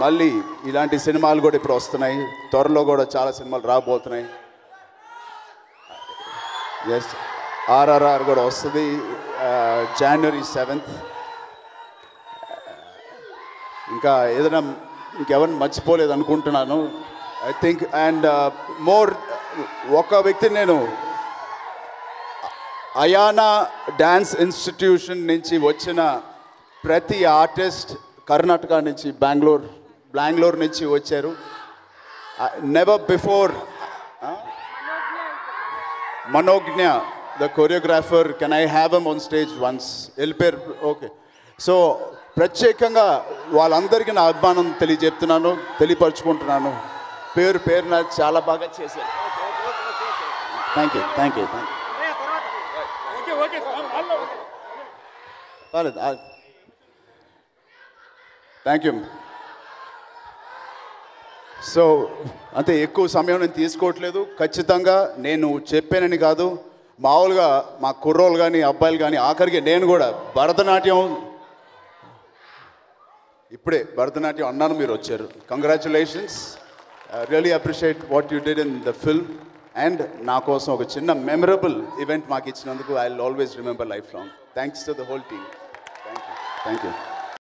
మళ్ళీ ఇలాంటి సినిమాలు కూడా ఇప్పుడు వస్తున్నాయి త్వరలో కూడా చాలా సినిమాలు రాబోతున్నాయి ఎస్ ఆర్ఆర్ఆర్ కూడా వస్తుంది జనవరి సెవెంత్ ఇంకా ఏదైనా ఇంకెవరిని మర్చిపోలేదు అనుకుంటున్నాను ఐ థింక్ అండ్ మోర్ ఒక వ్యక్తిని నేను అయానా డ్యాన్స్ ఇన్స్టిట్యూషన్ నుంచి వచ్చిన ప్రతి ఆర్టిస్ట్ కర్ణాటక నుంచి బెంగళూరు బెంగళూరు నుంచి వచ్చారు never before Manogna the choreographer can I have em on stage once వెళ్ళిపోయారు ఓకే సో ప్రత్యేకంగా వాళ్ళందరికీ నా అభిమానం తెలియజెప్తున్నాను తెలియపరుచుకుంటున్నాను పేరు పేరు నాకు చాలా బాగా చేశారు thank you thank you thank you thank you so అంతే ఎక్కువ సమయం నేను తీసుకోవట్లేదు ఖచ్చితంగా నేను చెప్పానని కాదు మామూలుగా మా కుర్రోళ్ళు కానీ అబ్బాయిలు కానీ ఆఖరికి నేను కూడా భరతనాట్యం ఇప్పుడే భరతనాట్యం అన్నాను మీరు వచ్చారు congratulations really appreciate what you did in the film and నా కోసం ఒక చిన్న మెమరబుల్ ఈవెంట్ మాకు ఇచ్చినందుకు I always remember life long thanks to the whole team thank you thank you